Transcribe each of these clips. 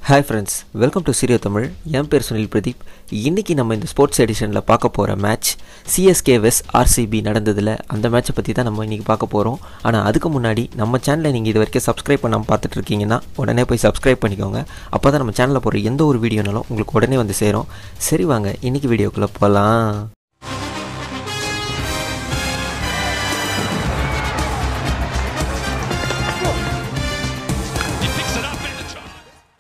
Hi friends welcome to Cheerio Tamil என் பேர் சுனில் பிரதீப் இன்றைக்கி நம்ம இந்த ஸ்போர்ட்ஸ் எடிஷனில் பார்க்க போகிற மேட்ச் சிஎஸ்கே வெஸ் ஆர்சிபி நடந்ததில் அந்த மேட்சை பற்றி தான் நம்ம இன்றைக்கி பார்க்க போகிறோம் ஆனால் அதுக்கு முன்னாடி நம்ம சேனலை நீங்கள் இது வரைக்கும் சப்ஸ்கிரைப் பண்ணாமல் பார்த்துட்டு இருக்கீங்கன்னா உடனே போய் சப்ஸ்கிரைப் பண்ணிக்கோங்க அப்போ தான் நம்ம சேனலில் போகிற எந்த ஒரு வீடியோனாலும் உங்களுக்கு உடனே வந்து சேரும் சரி வாங்க இன்றைக்கி வீடியோக்குள்ளே போகலாம் He picks it up in the try.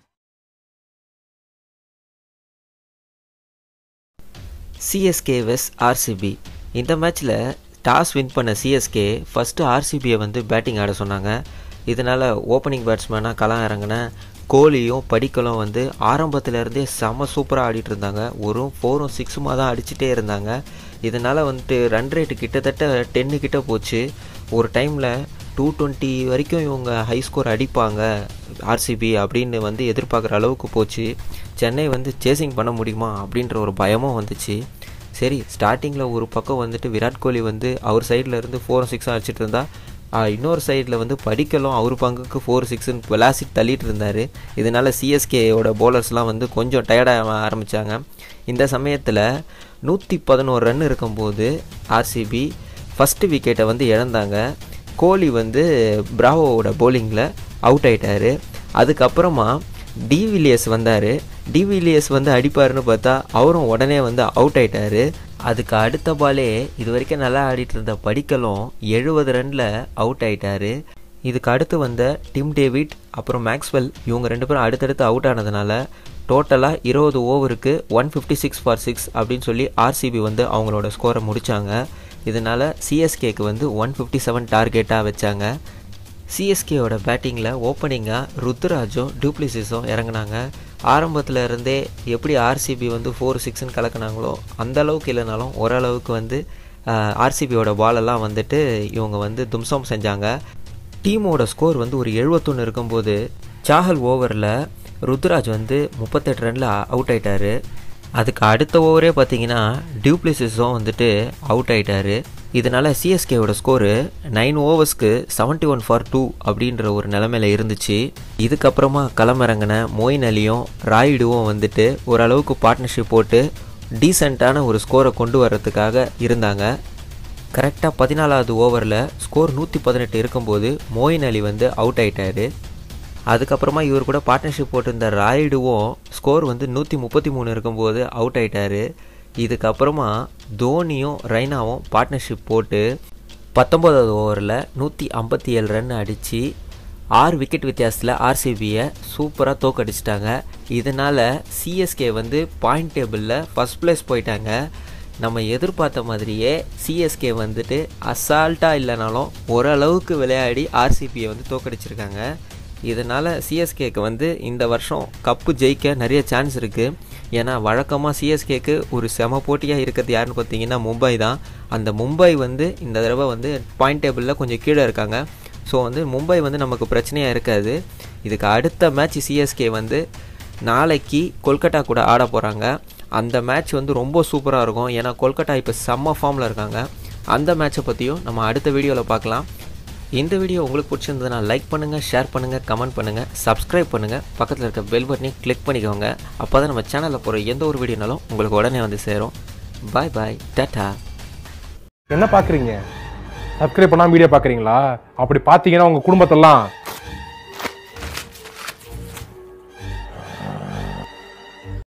CSK vs RCB இந்த மேட்ச்சில் டாஸ் வின் பண்ண சிஎஸ்கே ஃபஸ்ட்டு ஆர்சிபியை வந்து பேட்டிங் ஆட சொன்னாங்க இதனால் ஓப்பனிங் பேட்ஸ்மேனாக களம் இறங்கின கோலியும் படிக்கலும் வந்து ஆரம்பத்துலேருந்தே செம சூப்பராக ஆடிட்டு இருந்தாங்க ஒரு ஃபோரும் சிக்ஸுமா தான் அடிச்சுட்டே இருந்தாங்க இதனால் வந்துட்டு ரன் ரேட்டு கிட்டத்தட்ட டென்னு கிட்ட போச்சு ஒரு டைமில் டூ டுவெண்ட்டி வரைக்கும் இவங்க ஹை ஸ்கோர் அடிப்பாங்க ஆர்சிபி அப்படின்னு வந்து எதிர்பார்க்குற அளவுக்கு போச்சு சென்னை வந்து சேசிங் பண்ண முடியுமா அப்படின்ற ஒரு பயமும் வந்துச்சு சரி ஸ்டார்டிங்கில் ஒரு பக்கம் வந்துட்டு விராட் கோலி வந்து அவர் சைடில் இருந்து ஃபோர் சிக்ஸும் அடிச்சிட்டு இருந்தா ஆ, இன்னொரு சைடில் வந்து படிக்கலும் அவர் பங்குக்கு ஃபோர் சிக்ஸ்னு விளாசிட்டு தள்ளிட்டு இருந்தார் இதனால் சிஎஸ்கேயோட bowlers-லாம் வந்து கொஞ்சம் டயர்டாக ஆரம்பித்தாங்க இந்த சமயத்தில் நூற்றி பதினோரு ரன் இருக்கும்போது ஆர்சிபி ஃபஸ்ட்டு விக்கெட்டை வந்து இழந்தாங்க கோலி வந்து பிராவோவோட bowling-ல அவுட் ஆயிட்டாரு அதுக்கப்புறமா டிவிலியர்ஸ் வந்தார் டிவிலியர்ஸ் வந்து அடிப்பாருன்னு பார்த்தா அவரும் உடனே வந்து அவுட் ஆயிட்டாரு அதுக்கு அடுத்த பாலே இது வரைக்கும் நல்லா ஆடிட்டு இருந்த படிக்கலும் எழுபது ரனில் அவுட் ஆயிட்டாரு இதுக்கு அடுத்து வந்த டிம் டேவிட் அப்புறம் மேக்ஸ்வெல் இவங்க ரெண்டு பேரும் அடுத்தடுத்து அவுட் ஆனதுனால டோட்டலாக இருபது ஓவருக்கு one fifty six for six அப்படின்னு சொல்லி ஆர்சிபி வந்து அவங்களோட ஸ்கோரை முடித்தாங்க இதனால் சிஎஸ்கேக்கு வந்து ஒன் ஃபிஃப்டி செவன் டார்கெட்டாக வச்சாங்க சிஎஸ்கேயோட பேட்டிங்கில் ஓப்பனிங்காக ருத்துராஜும் டூப்ளிசிஸும் இறங்குனாங்க ஆரம்பத்தில் இருந்தே எப்படி ஆர்சிபி வந்து ஃபோர் சிக்ஸ்னு கலக்குனாங்களோ அந்த அளவுக்கு இல்லைனாலும் ஓரளவுக்கு வந்து ஆர்சிபியோட பாலெல்லாம் வந்துட்டு இவங்க வந்து தும்சம் செஞ்சாங்க டீமோட ஸ்கோர் வந்து ஒரு எழுபத்தொன்று இருக்கும்போது சாஹல் ஓவரில் ருத்துராஜ் வந்து முப்பத்தெட்டு ரனில் அவுட் ஆயிட்டாரு அதுக்கு அடுத்த ஓவரே பார்த்தீங்கன்னா டியூப்ளிசிஸும் வந்துட்டு அவுட் ஆயிட்டாரு இதனால் சிஎஸ்கேவோட ஸ்கோரு நைன் ஓவர்ஸ்க்கு செவன்ட்டி ஒன் ஃபார் டூ அப்படின்ற ஒரு நிலமையில இருந்துச்சு இதுக்கப்புறமா களமிறங்கின மொயின் அலியும் ராயுடுவும் வந்துட்டு ஓரளவுக்கு பார்ட்னர்ஷிப் போட்டு டீசெண்டான ஒரு ஸ்கோரை கொண்டு வர்றதுக்காக இருந்தாங்க கரெக்டாக பதினாலாவது ஓவரில் ஸ்கோர் நூற்றி பதினெட்டு இருக்கும்போது மோயின் அலி வந்து அவுட் ஆயிட்டாரு அதுக்கப்புறமா இவர் கூட பார்ட்னர்ஷிப் போட்டிருந்த ராய்டுவும் ஸ்கோர் வந்து நூற்றி முப்பத்தி மூணு இருக்கும்போது அவுட் ஆயிட்டாரு இதுக்கப்புறமா தோனியும் ரெய்னாவும் பார்ட்னர்ஷிப் போட்டு பத்தொம்போதாவது ஓவரில் நூற்றி ஐம்பத்தி ஏழு ரன் அடித்து ஆறு விக்கெட் வித்தியாசத்தில் ஆர்சிபியை சூப்பராக தோக்கடிச்சிட்டாங்க இதனால் சிஎஸ்கே வந்து பாயிண்ட் டேபிளில் ஃபஸ்ட் பிளேஸ் போயிட்டாங்க நம்ம எதிர்பார்த்த மாதிரியே சிஎஸ்கே வந்துட்டு அசால்ட்டாக இல்லைனாலும் ஓரளவுக்கு விளையாடி ஆர்சிபியை வந்து தோக்கடிச்சிருக்காங்க இதனால் சிஎஸ்கேக்கு வந்து இந்த வருஷம் கப்பு ஜெயிக்க நிறைய சான்ஸ் இருக்குது ஏன்னா வழக்கமாக சிஎஸ்கேக்கு ஒரு செம போட்டியாக இருக்கிறது யாருன்னு பார்த்தீங்கன்னா மும்பை தான் அந்த மும்பை வந்து இந்த தடவை வந்து பாயிண்ட் டேபிளில் கொஞ்சம் கீழே இருக்காங்க ஸோ வந்து மும்பை வந்து நமக்கு பிரச்சனையாக இருக்காது இதுக்கு அடுத்த மேட்ச் சிஎஸ்கே வந்து நாளைக்கு கொல்கட்டா கூட ஆட போகிறாங்க அந்த மேட்ச் வந்து ரொம்ப சூப்பராக இருக்கும் ஏன்னா கொல்கட்டா இப்போ செம்ம ஃபார்மில் இருக்காங்க அந்த மேட்ச்சை பற்றியும் நம்ம அடுத்த வீடியோவில் பார்க்கலாம் இந்த வீடியோ உங்களுக்கு பிடிச்சிருந்ததுன்னா லைக் பண்ணுங்கள் ஷேர் பண்ணுங்கள் கமெண்ட் பண்ணுங்கள் சப்ஸ்கிரைப் பண்ணுங்கள் பக்கத்தில் இருக்க பெல் பட்டனையும் கிளிக் பண்ணிக்கோங்க அப்போ தான் நம்ம சேனலில் போகிற எந்த ஒரு வீடியோனாலும் உங்களுக்கு உடனே வந்து சேரும் பாய் பாய் டாட்டா என்ன பார்க்குறீங்க சப்ஸ்கிரைப் பண்ணாம வீடியோ பார்க்குறீங்களா அப்படி பார்த்தீங்கன்னா உங்கள் குடும்பத்தெல்லாம்